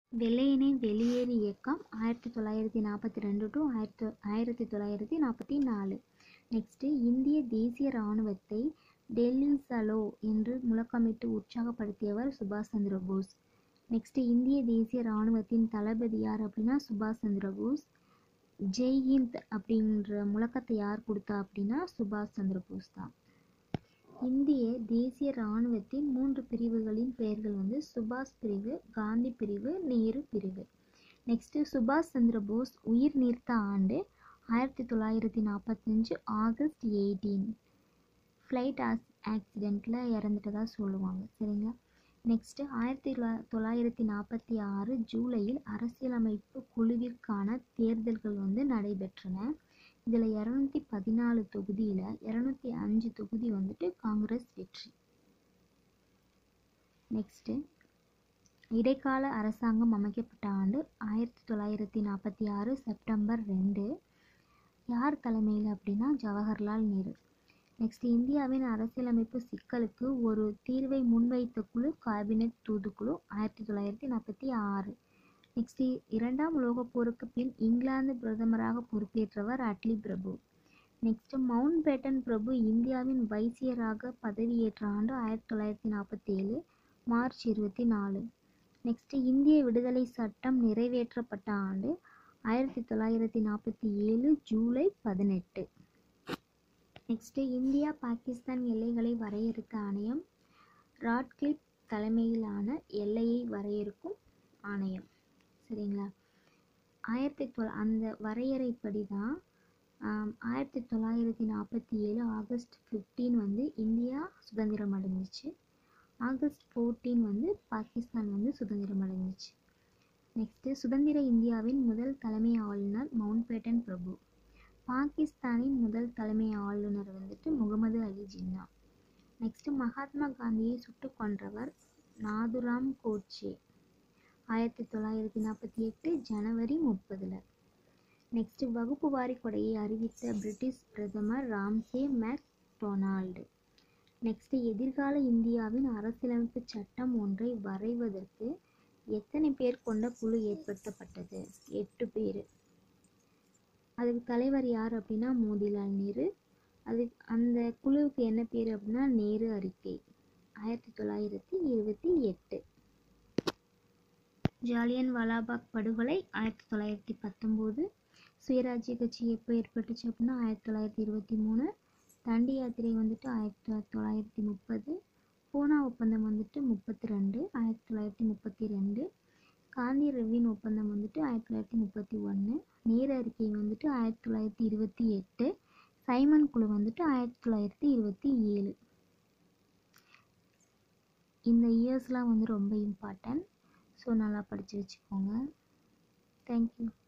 வெள்ளையனே வெளியேறு இயக்கம் ஆயிரத்தி தொள்ளாயிரத்தி நாற்பத்தி ரெண்டு டு ஆயிரத்தி ஆயிரத்தி தொள்ளாயிரத்தி நாற்பத்தி நாலு நெக்ஸ்ட்டு இந்திய தேசிய இராணுவத்தை டெல்லி சலோ என்று முழக்கமிட்டு உற்சாகப்படுத்தியவர் சுபாஷ் சந்திர போஸ் நெக்ஸ்ட்டு இந்திய தேசிய இராணுவத்தின் தளபதி யார் அப்படின்னா சுபாஷ் சந்திர போஸ் ஜெய் ஹிந்த் அப்படின்ற முழக்கத்தை யார் கொடுத்தா அப்படின்னா சுபாஷ் சந்திர போஸ் தான் இந்திய தேசிய இராணுவத்தின் மூன்று பிரிவுகளின் பெயர்கள் வந்து சுபாஷ் பிரிவு காந்தி பிரிவு நேரு பிரிவு நெக்ஸ்ட்டு சுபாஷ் சந்திர போஸ் உயிர் நீர்த்த ஆண்டு ஆயிரத்தி தொள்ளாயிரத்தி நாற்பத்தஞ்சு ஆகஸ்ட் எயிட்டீன் ஃப்ளைட் ஆஸ் ஆக்சிடெண்ட்டில் இறந்துட்டதா சொல்லுவாங்க சரிங்களா நெக்ஸ்ட்டு ஆயிரத்தி தொள்ளா தொள்ளாயிரத்தி நாற்பத்தி ஆறு ஜூலையில் அரசியலமைப்பு குழுவிற்கான தேர்தல்கள் வந்து நடைபெற்றன இதில் இரநூத்தி பதினாலு தொகுதியில் இரநூத்தி அஞ்சு தொகுதி வந்துட்டு காங்கிரஸ் வெற்றி நெக்ஸ்ட்டு இடைக்கால அரசாங்கம் அமைக்கப்பட்ட ஆண்டு ஆயிரத்தி தொள்ளாயிரத்தி நாற்பத்தி ஆறு செப்டம்பர் ரெண்டு யார் தலைமையில் அப்படின்னா ஜவஹர்லால் நேரு நெக்ஸ்ட் இந்தியாவின் அரசியலமைப்பு சிக்கலுக்கு ஒரு தீர்வை முன்வைத்த குழு கேபினெட் தூதுக்குழு ஆயிரத்தி தொள்ளாயிரத்தி நாற்பத்தி ஆறு நெக்ஸ்ட் இரண்டாம் உலகப் போருக்கு பின் இங்கிலாந்து பிரதமராக பொறுப்பேற்றவர் அட்லி பிரபு நெக்ஸ்ட் மவுண்ட் பேட்டன் பிரபு இந்தியாவின் வைசியராக பதவியேற்ற ஆண்டு ஆயிரத்தி தொள்ளாயிரத்தி நாற்பத்தி ஏழு மார்ச் இருபத்தி நாலு நெக்ஸ்ட் இந்திய விடுதலை சட்டம் நிறைவேற்றப்பட்ட ஆண்டு ஆயிரத்தி தொள்ளாயிரத்தி நாற்பத்தி ஏழு ஜூலை பதினெட்டு நெக்ஸ்ட்டு இந்தியா பாகிஸ்தான் எல்லைகளை வரையறுத்த ஆணையம் ராட்கிளிப் தலைமையிலான எல்லையை வரையறுக்கும் ஆணையம் சரிங்களா ஆயிரத்தி தொ அந்த வரையறைப்படி தான் ஆயிரத்தி தொள்ளாயிரத்தி நாற்பத்தி ஏழு ஆகஸ்ட் ஃபிஃப்டீன் வந்து இந்தியா சுதந்திரம் அடைஞ்சிச்சு ஆகஸ்ட் ஃபோர்டீன் வந்து பாகிஸ்தான் வந்து சுதந்திரம் அடைஞ்சிச்சு நெக்ஸ்ட்டு சுதந்திர இந்தியாவின் முதல் தலைமை ஆளுநர் மவுண்ட் பேட்டன் பிரபு பாகிஸ்தானின் முதல் தலைமை ஆளுநர் வந்துட்டு முகமது அலி ஜின்னா நெக்ஸ்ட்டு மகாத்மா காந்தியை சுட்டு கொன்றவர் நாதுராம் கோட்சே ஆயிரத்தி தொள்ளாயிரத்தி நாற்பத்தி எட்டு ஜனவரி முப்பதில் நெக்ஸ்ட்டு வகுப்பு வாரி கொடையை அறிவித்த பிரிட்டிஷ் பிரதமர் ராம்சே மேக் டொனால்டு நெக்ஸ்ட்டு எதிர்கால இந்தியாவின் அரசியலமைப்பு சட்டம் ஒன்றை வரைவதற்கு எத்தனை பேர் கொண்ட குழு ஏற்படுத்தப்பட்டது எட்டு பேர் அதுக்கு தலைவர் யார் அப்படின்னா மோதிலால் நேரு அது அந்த குழுவுக்கு என்ன பேர் அப்படின்னா நேரு அறிக்கை ஆயிரத்தி தொள்ளாயிரத்தி இருபத்தி எட்டு ஜாலியன் வாலாபாக் படுகொலை ஆயிரத்தி தொள்ளாயிரத்தி பத்தொம்போது சுயராஜ்ய கட்சி எப்போ ஏற்பட்டுச்சு அப்படின்னா ஆயிரத்தி தொள்ளாயிரத்தி இருபத்தி மூணு தண்டி யாத்திரை வந்துட்டு ஆயிரத்தி தொள்ளாயிரத்தி முப்பது பூனா ஒப்பந்தம் வந்துட்டு முப்பத்தி ரெண்டு ஆயிரத்தி தொள்ளாயிரத்தி முப்பத்தி ரெண்டு காந்தி ரெவின் ஒப்பந்தம் வந்துட்டு ஆயிரத்தி தொள்ளாயிரத்தி முப்பத்தி ஒன்று நேரு அறிக்கை வந்துட்டு ஆயிரத்தி தொள்ளாயிரத்தி இருபத்தி எட்டு சைமன் குழு வந்துட்டு ஆயிரத்தி தொள்ளாயிரத்தி இருபத்தி ஏழு இந்த இயர்ஸ்லாம் வந்து ரொம்ப இம்பார்ட்டன்ட் ஸோ நல்லா படித்து வச்சுக்கோங்க தேங்க்யூ